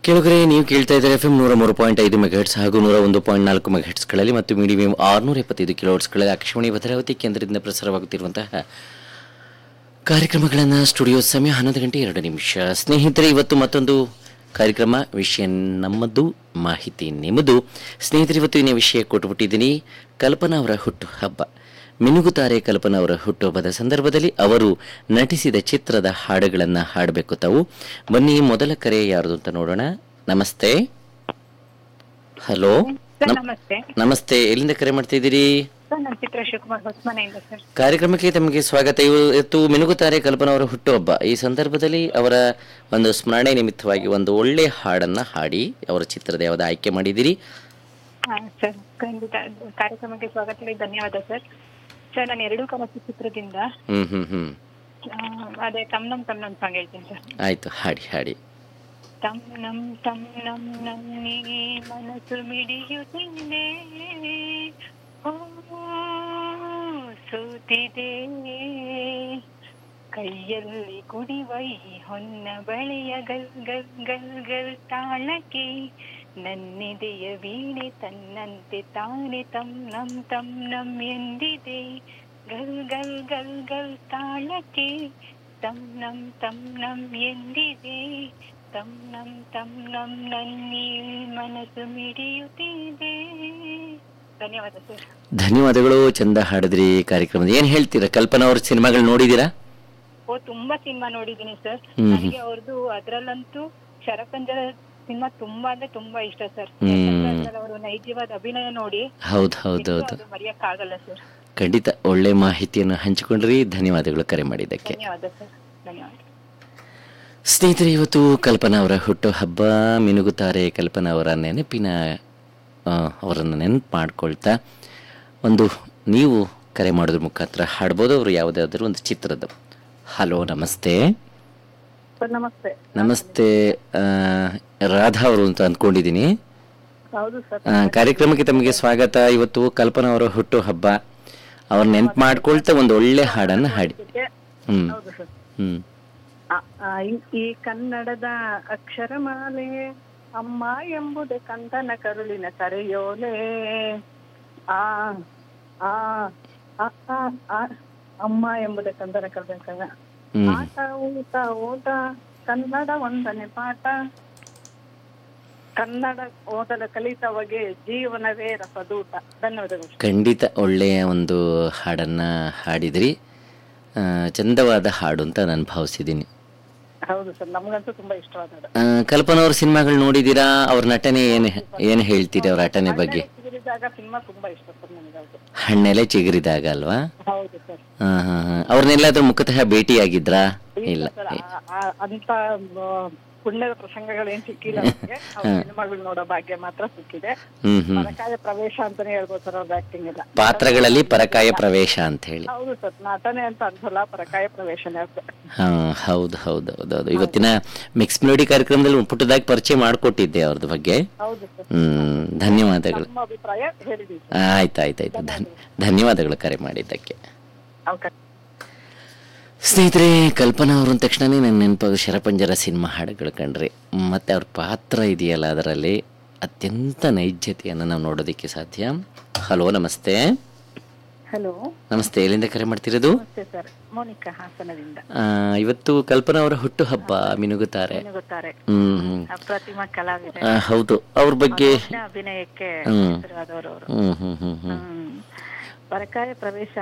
ಕೆಲವರೆ ನೀವು ಕೇಳ್ತಾ ಇದ್ದಾರೆ ಎಫ್ ಎಂ ನೂರ ಮೂರು ಪಾಯಿಂಟ್ ಐದು ಮೆಗಾಹೆಟ್ಸ್ ಹಾಗೂ ನೂರ ಒಂದು ಪಾಯಿಂಟ್ ನಾಲ್ಕು ಮೆಗಾಹೆಟ್ಸ್ಗಳಲ್ಲಿ ಮತ್ತು ಮೀಡಿಯಂ ಆರುನೂರ ಎಪ್ಪತ್ತೈದು ಕಿಲೋಹೆಟ್ಸ್ಗಳಲ್ಲಿ ಆಕಾಶವಾಣಿ ಭದ್ರಾವತಿ ಕೇಂದ್ರದಿಂದ ಪ್ರಸಾರವಾಗುತ್ತಿರುವಂತಹ ಕಾರ್ಯಕ್ರಮಗಳನ್ನು ಸ್ಟುಡಿಯೋ ಸಮಯ ಹನ್ನೊಂದು ಗಂಟೆ ಎರಡು ನಿಮಿಷ ಸ್ನೇಹಿತರೆ ಇವತ್ತು ಮತ್ತೊಂದು ಕಾರ್ಯಕ್ರಮ ವಿಷಯ ನಮ್ಮದು ಮಾಹಿತಿ ನಿಮ್ಮದು ಸ್ನೇಹಿತರೆ ಇವತ್ತು ಇನ್ನೇ ವಿಷಯ ಕೊಟ್ಟುಬಿಟ್ಟಿದ್ದೀನಿ ಕಲ್ಪನಾ ಅವರ ಹುಟ್ಟು ಹಬ್ಬ ಮಿನುಗುತ್ತಾರೆ ಕಲ್ಪನಾ ಅವರ ಹುಟ್ಟುಹಬ್ಬದ ಸಂದರ್ಭದಲ್ಲಿ ಅವರು ನಟಿಸಿದ ಚಿತ್ರದ ಹಾಡುಗಳನ್ನು ಹಾಡಬೇಕು ತಾವು ಬನ್ನಿ ಮೊದಲ ಕರೆ ಯಾರ್ದು ಅಂತ ನೋಡೋಣ ನಮಸ್ತೆ ಹಲೋ ಸರ್ ನಮ್- ನಮಸ್ತೆ ನಮಸ್ತೆ ಎಲ್ಲಿಂದ ಕರೆ ಮಾಡ್ತಿದ್ದೀರಿ ಸರ್ ನಾನು ಚಿತ್ರ ಶಿವಕುಮಾರ್ ಹೊಸಮನೆಯಿಂದ ಸರ್ ಕಾರ್ಯಕ್ರಮಕ್ಕೆ ತಮಗೆ ಸ್ವಾಗತ ಇವತ್ತು ಮಿನುಗುತ್ತಾರೆ ಕಲ್ಪನಾ ಅವರ ಹುಟ್ಟುಹಬ್ಬ ಈ ಸಂದರ್ಭದಲ್ಲಿ ಅವರ ಒಂದು ಸ್ಮರಣೆ ನಿಮಿತ್ತವಾಗಿ ಒಂದು ಒಳ್ಳೆ ಹಾಡನ್ನ ಹಾಡಿ ಅವರ ಚಿತ್ರದ ಯಾವ್ದು ಆಯ್ಕೆ ಮಾಡಿದಿರಿ ಹಾ ಸರ್ ಖಂಡಿತ ಕಾರ್ಯಕ್ರಮಕ್ಕೆ ಸ್ವಾಗತ ಧನ್ಯವಾದ ಸರ್ ಸರ್ ನಾನು ಎರಡು ಕನಸು ಚಿತ್ರದಿಂದ ಹ್ಮ್ ಹ್ಮ್ ಹ್ಮ್ ಆ, ಅದೇ ತಮ್ ನಮ್ ತಮ್ ನಮ್ ಸಾಂಗ್ ಹೇಳ್ತೀನಿ ಸರ್ ಆಯ್ತು ಹಾಡಿ ಹಾಡಿ ತಮ್ ನಮ್ ತಮ್ ನಮ್ ನನ್ನಿಗೆ ಮನಸ್ಸು ಮಿಡಿಯುತ್ತಿದೆ ಓ ಸೋತಿದೆ ಕೈಯಲ್ಲಿ ಕುಡಿವೈ ಹೊನ್ನ ಬಳೆಯ ಗಲ್ ಗಲ್ ಗಲ್ ಗಲ್ ತಾಳಕ್ಕೆ ನನ್ನೆದೆಯ ವೀಣೆ ತನ್ನಂತೆ ತಾನೆ ತಮ್ ನಮ್ ತಮ್ ನಮ್ ಎಂದಿದೆ ಗಲ್ ಗಲ್ ಗಲ್ ಗಲ್ ತಾಳಕ್ಕೆ ತಮ್ ನಮ್ ತಮ್ ನಮ್ ಎಂದಿದೆ ತಮ್ ನಮ್ ತಮ್ ನಮ್ ನನ್ನಿ ಮನಸ್ಸು ಮಿಡಿಯುತ್ತಿದೆ ಧನ್ಯವಾದ ಸರ್ ಧನ್ಯವಾದಗಳು ಚಂದ ಹಾಡಿದ್ರಿ ಕಾರ್ಯಕ್ರಮದ ಏನ್ ಹೇಳ್ತೀರಾ ಕಲ್ಪನಾ ಅವ್ರ ಸಿನಿಮಾಗಳು ನೋಡಿದೀರಾ ಓ ತುಂಬಾ ಸಿನಿಮಾ ನೋಡಿದೀನಿ ಸರ್ ಹ್ಮ್. ನನಗೆ ಅವ್ರದ್ದು ಅದ್ರಲ್ಲಂತೂ ಶರಪಂಜರ ಸಿನಿಮಾ ತುಂಬಾ ಅಂದ್ರೆ ತುಂಬಾ ಇಷ್ಟ ಸರ್ ಹ್ಮ್. ಅವರು ನೈಜವಾದ ಅಭಿನಯ ನೋಡಿ ಹೌದು ಹೌದು ಹೌದು ಅದು ಮರೆಯಕ್ಕಾಗಲ್ಲ ಸರ್ ಖಂಡಿತ ಒಳ್ಳೆ ಮಾಹಿತಿಯನ್ನು ಹಂಚಿಕೊಂಡ್ರಿ ಧನ್ಯವಾದಗಳು ಕರೆ ಮಾಡಿದ್ದಕ್ಕೆ ಧನ್ಯವಾದ ಸರ್ ಧನ್ಯವಾದ ಸ್ನೇಹಿತರೆ ಇವತ್ತು ಕಲ್ಪನಾ ಅವರ ಹುಟ್ಟು ಹಬ್ಬ ಮಿನುಗುತ್ತಾರೆ ಕಲ್ಪನಾ ಅವರ ನೆನಪಿನ ಆ, ಅವರನ್ನು ನೆನಪು ಮಾಡ್ಕೊಳ್ತಾ ಒಂದು ನೀವು ಕರೆ ಮಾಡೋದ್ರ ಮುಖಾಂತರ ಹಾಡ್ಬೋದು ಅವರು ಯಾವುದಾದ್ರೂ ಒಂದು ಚಿತ್ರದ ಹಲೋ ನಮಸ್ತೆ ಸರ್ ನಮಸ್ತೆ ನಮಸ್ತೆ ಆ, ರಾಧಾ ಅವರು ಅಂತ ಅಂದ್ಕೊಂಡಿದ್ದೀನಿ ಹೌದು ಸರ್ ಆ, ಕಾರ್ಯಕ್ರಮಕ್ಕೆ ತಮಗೆ ಸ್ವಾಗತ ಇವತ್ತು ಕಲ್ಪನಾ ಅವರ ಹುಟ್ಟು ಹಬ್ಬ ಅವ್ರ ನೆನಪು ಮಾಡ್ಕೊಳ್ತಾ ಒಂದು ಒಳ್ಳೆ ಹಾಡನ್ನು ಹಾಡಿ ಹ್ಮ್ ಹೌದು ಸರ್ ಹ್ಮ್ ಈ ಕನ್ನಡದ ಅಕ್ಷರಮಾಲೆ ಅಮ್ಮ ಎಂಬುದೇ ಕಂದನ ಕರುಳಿನ ಕರೆಯೋಲೆ ಆ ಆ ಆ, ಆ, ಆ, ಅಮ್ಮ ಎಂಬುದೇ ಕಂದನ ಕರುಳಿನ ಕರ ಹ್ಮ್ ಆಟ ಊಟ ಓಟ ಕನ್ನಡ ಒಂದನೇ ಪಾಠ ಕನ್ನಡ ಓದಲು ಕಲಿತವಗೆ ಜೀವನವೇ ರಸದೂಟ ಧನ್ಯವಾದಗಳು ಖಂಡಿತ ಒಳ್ಳೆಯ ಒಂದು ಹಾಡನ್ನ ಹಾಡಿದ್ರಿ ಆ, ಚಂದವಾದ ಹಾಡು ಅಂತ ನಾನು ಭಾವಿಸಿದ್ದೀನಿ ಹೌದು ಸರ್ ನಮಗಂತೂ ತುಂಬಾ ಇಷ್ಟವಾದ ಹಾಡು. ಆ, ಕಲ್ಪನಾ ಅವ್ರ ಸಿನಿಮಾಗಳು ನೋಡಿದ್ದೀರಾ ಅವ್ರ ನಟನೆ ಏನು ಏನು ಹೇಳ್ತೀರಿ ಅವ್ರ ನಟನೆ ಬಗ್ಗೆ ಚಿಗುರಿದಾಗ ಸಿನಿಮಾ ತುಂಬಾ ಇಷ್ಟ ಸರ್ ನನಗೆ ಅದು ಹಣ್ಣೆಲೆ ಚಿಗುರಿದಾಗ ಅಲ್ವಾ ಹೌದು ಸರ್ ಹಾ ಹಾ ಹಾ ಅವ್ರನ್ನೆಲ್ಲಾದ್ರೂ ಮುಖತಃ ಭೇಟಿಯಾಗಿದ್ರಾ ಇಲ್ಲ ಸರ್ ಆ- ಆ- ಅಂತ ಆ, ಪುಣ್ಯದ ಪ್ರಸಂಗಗಳು ಏನ್ ಸಿಕ್ಕಿಲ್ಲ ನನಗೆ ಅವ್ರ ಸಿನಿಮಾಗಳು ನೋಡೋ ಭಾಗ್ಯ ಮಾತ್ರ ಸಿಕ್ಕಿದೆ ಹ್ಮ್ ಹ್ಮ್ ಪರಕಾಯ ಪ್ರವೇಶ ಅಂತಾನೆ ಹೇಳ್ಬೋದು ಸರ್ ಅವ್ರ ಆಕ್ಟಿಂಗ್ ಎಲ್ಲ ಪಾತ್ರಗಳಲ್ಲಿ ಪರಕಾಯ ಪ್ರವೇಶ ಅಂತ ಹೇಳಿ ಹೌದು ಸರ್ ನಟನೆ ಅಂತ ಅನ್ಸಲ್ಲ ಪರಕಾಯ ಪ್ರವೇಶನೇ ಅಂತ ಹಾ ಹೌದು ಹೌದು ಹೌದು ಹೌದು ಇವತ್ತಿನ ಮಿಕ್ಸ್ ಮೆಲೋಡಿ ಕಾರ್ಯಕ್ರಮದಲ್ಲಿ ಒಂದು ಪುಟ್ಟದಾಗಿ ಪರಿಚಯ ಮಾಡಿಕೊಟ್ಟಿದ್ದೆ ಅವ್ರದ್ದು ಬಗ್ಗೆ ಹೌದು ಸರ್ ಹ್ಮ್ ಧನ್ಯವಾದಗಳು ನಮ್ಮ ಅಭಿಪ್ರಾಯ ಹೇಳಿದೀವಿ ಸರ್ ಆಯ್ತು ಆಯ್ತು ಆಯ್ತು ಧನ್ ಧನ್ಯವಾದಗಳು ಕರೆ ಮಾಡಿದ್ದಕ್ಕೆ ಅವಕಾಶ ಸ್ನೇಹಿತರೆ ಕಲ್ಪನಾ ಅವರು ಅಂದ ತಕ್ಷಣನೇ ನನ್ನ ನೆನಪಾಗ ಶರಪಂಜರ ಸಿನಿಮಾ ಹಾಡುಗಳು ಕಂಡ್ರೆ ಮತ್ತು ಅವ್ರ ಪಾತ್ರ ಇದೆಯಲ್ಲ ಅದರಲ್ಲಿ ಅತ್ಯಂತ ನೈಜತೆಯನ್ನು ನಾವು ನೋಡೋದಕ್ಕೆ ಸಾಧ್ಯ ಹಲೋ ನಮಸ್ತೆ ಹಲೋ ನಮಸ್ತೆ ಎಲ್ಲಿಂದ ಕರೆ ಮಾಡ್ತಿರೋದು ನಮಸ್ತೆ ಸರ್ ಮೋನಿಕಾ ಹಾಸನದಿಂದ ಆ, ಇವತ್ತು ಕಲ್ಪನಾ ಅವರ ಹುಟ್ಟು ಹಬ್ಬ ಮಿನುಗುತ್ತಾರೆ ಗೊತ್ತಾರೆ ಹ್ಮ್ ಹ್ಮ್ ಅಪ್ರತಿಮ ಕಲಾವಿದೆ ಆ, ಹೌದು ಅವ್ರ ಬಗ್ಗೆ ಅಭಿನಯಕ್ಕೆ ಹ್ಮ್. ಹೆಸರಾದವರು ಅವರು ಹ್ಮ್ ಹ್ಮ್ ಹ್ಮ್ ಹ್ಮ್ ಹ್ಮ್ ಪರಕಾಯ ಪ್ರವೇಶ